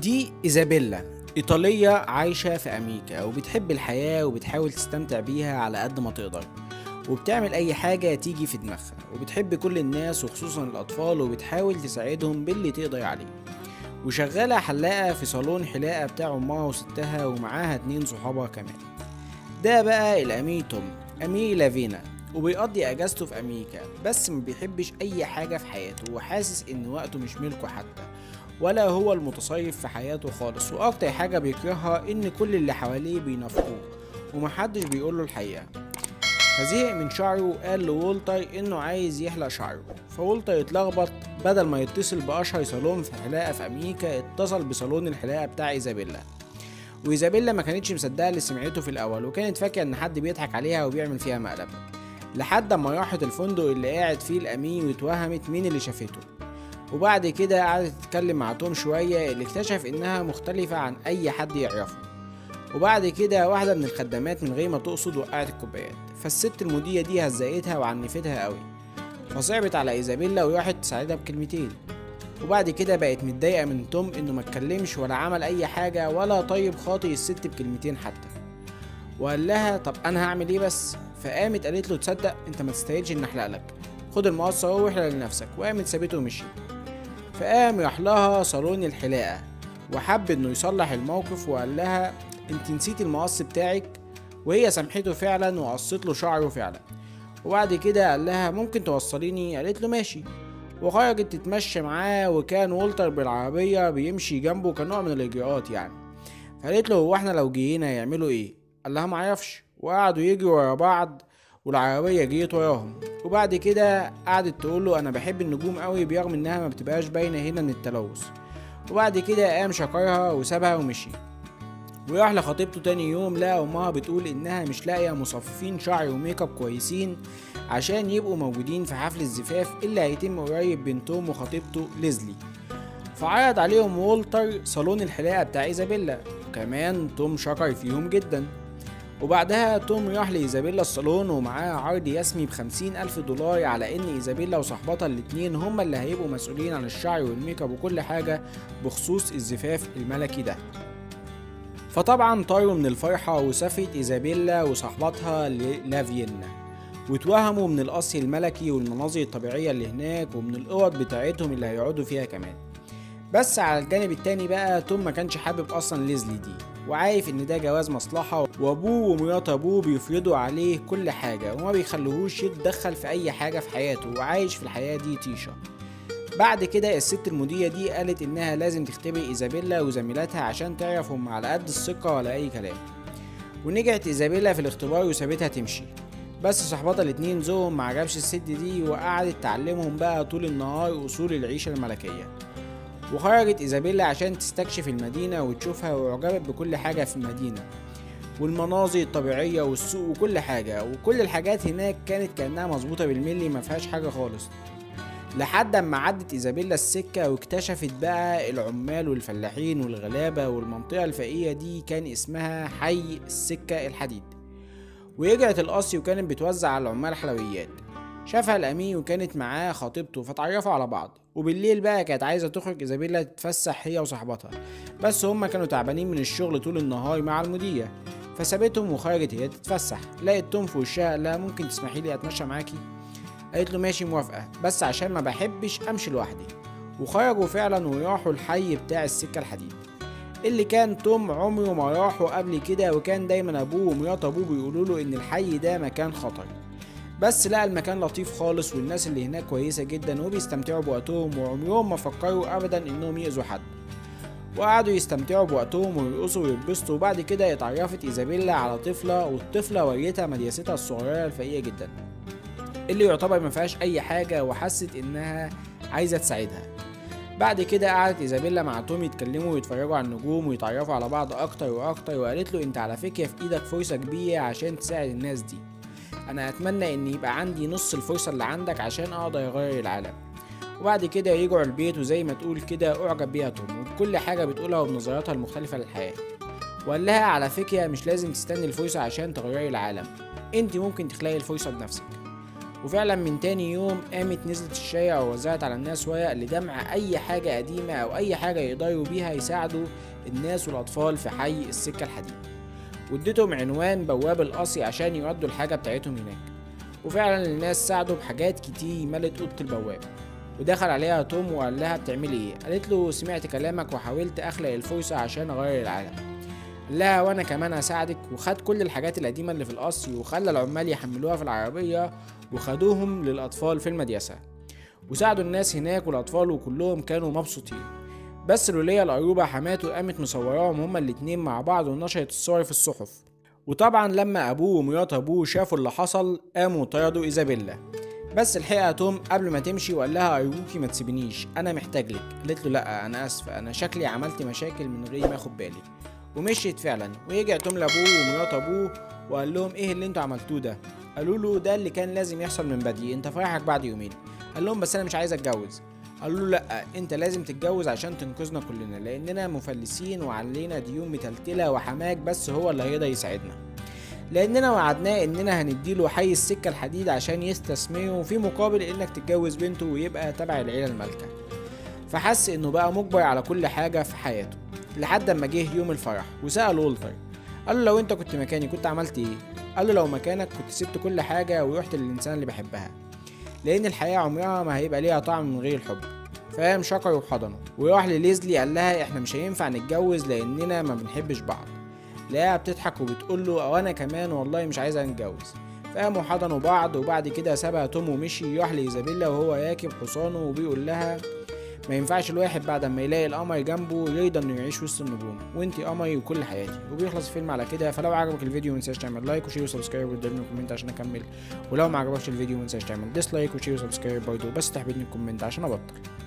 دي إيزابيلا إيطالية عايشة في أمريكا وبتحب الحياة وبتحاول تستمتع بيها على قد ما تقدر وبتعمل أي حاجة تيجي في دماغها وبتحب كل الناس وخصوصا الأطفال وبتحاول تساعدهم باللي تقدر عليه وشغالة حلاقة في صالون حلاقة بتاع أمها وستها ومعاها اتنين صحابها كمان ده بقى الأمير توم أمير لافينا وبيقضي اجازته في امريكا بس ما بيحبش اي حاجه في حياته وحاسس ان وقته مش ملكه حتى ولا هو المتصرف في حياته خالص واكتر حاجه بيكرهها ان كل اللي حواليه بينافقوه ومحدش بيقوله الحقيقه فزهق من شعره وقال لولتر انه عايز يحلق شعره فولتر اتلخبط بدل ما يتصل باشهر صالون في حلاقه في امريكا اتصل بصالون الحلاقه بتاع ايزابيلا وايزابيلا ما كانتش مصدقه اللي سمعته في الاول وكانت فاكره ان حد بيضحك عليها وبيعمل فيها مقلب لحد ما راحت الفندق اللي قاعد فيه الأمين واتوهمت مين اللي شافته وبعد كده قعدت تتكلم مع توم شوية اللي اكتشف إنها مختلفة عن أي حد يعرفه وبعد كده واحدة من الخدامات من غير ما تقصد وقعت الكوبايات فالست المديرة دي هزقتها وعنفتها قوي فصعبت على إيزابيلا وراحت تساعدها بكلمتين وبعد كده بقت متضايقة من توم إنه ما اتكلمش ولا عمل أي حاجة ولا طيب خاطر الست بكلمتين حتى وقال لها طب أنا هعمل إيه بس فقامت قالت له تصدق انت ما تستاهلش ان احلق لك خد المقص اهو واحلق لنفسك وقامت سابته ومشي فقام راح لها صالون الحلاقه وحب انه يصلح الموقف وقال لها انت نسيتي المقص بتاعك وهي سامحته فعلا وقصت له شعره فعلا وبعد كده قال لها ممكن توصليني قالت له ماشي وخرجت تتمشى معاه وكان والتر بالعربية بيمشي جنبه كنوع من الإجراءات يعني فقالت له هو احنا لو جينا يعملوا ايه قال لها معرفش وقعدوا يجروا ورا بعض والعربية جريت وراهم وبعد كده قعدت تقول له انا بحب النجوم قوي برغم انها ما بتبقاش باينة هنا من التلوث وبعد كده قام شكرها وسابها ومشي وراح لخطيبته تاني يوم لقى امها بتقول انها مش لاقيه مصففين شعر وميك اب كويسين عشان يبقوا موجودين في حفل الزفاف اللي هيتم قريب بين توم وخطيبته ليزلي فعرض عليهم وولتر صالون الحلاقه بتاع ايزابيلا وكمان توم شكر فيهم جدا وبعدها توم راح لإيزابيلا الصالون ومعاه عرض يسمي بخمسين ألف دولار على إن إيزابيلا وصاحبتها الاتنين هما اللي هيبقوا مسؤولين عن الشعر والميك اب وكل حاجة بخصوص الزفاف الملكي ده فطبعا طاروا من الفرحة وسافرت إيزابيلا وصاحبتها لافيينا واتوهموا من القصر الملكي والمناظر الطبيعية اللي هناك ومن الأوض بتاعتهم اللي هيقعدوا فيها كمان بس على الجانب التاني بقى توم ما كانش حابب اصلا ليزلي دي وعارف ان ده جواز مصلحة وابوه ومرات ابوه بيفرضوا عليه كل حاجة وما بيخلوهوش يتدخل في اي حاجة في حياته وعايش في الحياة دي طيشة بعد كده الست المديرة دي قالت انها لازم تختبر ايزابيلا وزميلاتها عشان تعرف هم على قد الثقة ولا اي كلام ونجحت ايزابيلا في الاختبار وسابتها تمشي بس صاحباتها الاتنين ذوقهم معجبش الست دي وقعدت تعلمهم بقى طول النهار اصول العيشة الملكية وخرجت إيزابيلا عشان تستكشف المدينة وتشوفها وأعجبت بكل حاجة في المدينة والمناظر الطبيعية والسوق وكل حاجة وكل الحاجات هناك كانت كأنها مظبوطة بالملي مفيهاش حاجة خالص لحد اما عدت إيزابيلا السكة واكتشفت بقى العمال والفلاحين والغلابة والمنطقة الفقيرة دي كان اسمها حي السكة الحديد ورجعت القصر وكانت بتوزع على العمال حلويات شافها الأمين وكانت معاه خطيبته فتعرفوا على بعض وبالليل بقى كانت عايزة تخرج إيزابيلا تتفسح هي وصاحبتها بس هما كانوا تعبانين من الشغل طول النهار مع المديرة فسابتهم وخرجت هي تتفسح لقيت توم في وشها قال لها ممكن تسمحي لي اتمشى معاكي قالت له ماشي موافقة بس عشان ما بحبش امشي لوحدي وخرجوا فعلا وراحوا الحي بتاع السكة الحديد اللي كان توم عمره ما راحه قبل كده وكان دايما ابوه ومرات ابوه بيقولوا له ان الحي ده مكان خطر بس لقى المكان لطيف خالص والناس اللي هناك كويسة جدا وبيستمتعوا بوقتهم وعمرهم ما فكروا أبدا إنهم يأذوا حد وقعدوا يستمتعوا بوقتهم ويرقصوا ويتبسطوا وبعد كده اتعرفت إيزابيلا على طفلة والطفلة وريتها مدياستها الصغيرة الفقيرة جدا اللي يعتبر ما فيهاش أي حاجة وحست إنها عايزة تساعدها بعد كده قعدت إيزابيلا مع توم يتكلموا ويتفرجوا على النجوم ويتعرفوا على بعض أكتر وأكتر وقالت له أنت على فكرة في إيدك فرصة كبيرة عشان تساعد الناس دي انا اتمنى ان يبقى عندي نص الفرصه اللي عندك عشان اقدر اغير العالم وبعد كده يرجعوا البيت وزي ما تقول كده اعجب بيها توم وبكل حاجه بتقولها وبنظراتها المختلفه للحياه وقال لها على فكره مش لازم تستني الفرصه عشان تغيري العالم انت ممكن تخلقي الفرصه بنفسك وفعلا من تاني يوم قامت نزلت الشارع ووزعت على الناس ورق لجمع اي حاجة قديمة او اي حاجة يقدروا بيها يساعدوا الناس والاطفال في حي السكة الحديد واديتهم عنوان بواب القصي عشان يودوا الحاجة بتاعتهم هناك وفعلا الناس ساعدوا بحاجات كتير ملت اوضه البواب ودخل عليها توم وقال لها بتعملي ايه قالت له سمعت كلامك وحاولت اخلق الفرصه عشان اغير العالم قال لها وانا كمان هساعدك وخد كل الحاجات القديمه اللي في القصر وخلى العمال يحملوها في العربيه وخدوهم للاطفال في المدرسه وساعدوا الناس هناك والاطفال وكلهم كانوا مبسوطين بس لوليا القروبة حماته قامت مصوراهم هما الاتنين مع بعض ونشرت الصور في الصحف وطبعا لما ابوه ومرات ابوه شافوا اللي حصل قاموا طردوا ايزابيلا بس لحقها توم قبل ما تمشي وقال لها ارجوكي ما تسيبنيش انا محتاج لك قالت له لا انا اسفه انا شكلي عملت مشاكل من غير ما اخد بالي ومشيت فعلا ورجع توم لابوه ومرات ابوه وقال لهم ايه اللي انتوا عملتوه ده قالوا له ده اللي كان لازم يحصل من بدري انت فرحك بعد يومين قال لهم بس انا مش عايز اتجوز قالوا له لا انت لازم تتجوز عشان تنقذنا كلنا لاننا مفلسين وعلينا ديون متلتله وحماك بس هو اللي هيقدر يساعدنا لاننا وعدناه اننا هنديله حي السكه الحديد عشان يستثمره في مقابل انك تتجوز بنته ويبقى تبع العيله المالكه فحس انه بقى مجبر على كل حاجه في حياته لحد اما جه يوم الفرح وسال والتر قال له لو انت كنت مكاني كنت عملت ايه قال له لو مكانك كنت سبت كل حاجه ورحت للانسان اللي بحبها لان الحياه عمرها ما هيبقى ليها طعم من غير الحب فقام شكره وحضنه وراح لليزلي قال لها احنا مش هينفع نتجوز لاننا ما بنحبش بعض لقاها بتضحك وبتقول له او انا كمان والله مش عايزه نتجوز فقاموا حضنوا بعض وبعد كده سابها توم ومشي راح لايزابيلا وهو راكب حصانه وبيقول لها ما ينفعش الواحد بعد ما يلاقي القمر جنبه يرضى انه يعيش وسط النجوم وانتي قمري وكل حياتي وبيخلص الفيلم على كده فلو عجبك الفيديو منساش تعمل لايك وشير وسبسكرايب وتدلني كومنت عشان اكمل ولو ما عجبكش الفيديو منساش تعمل ديسلايك وشير وسبسكرايب برضه بس تحبيتني الكومنت عشان ابطل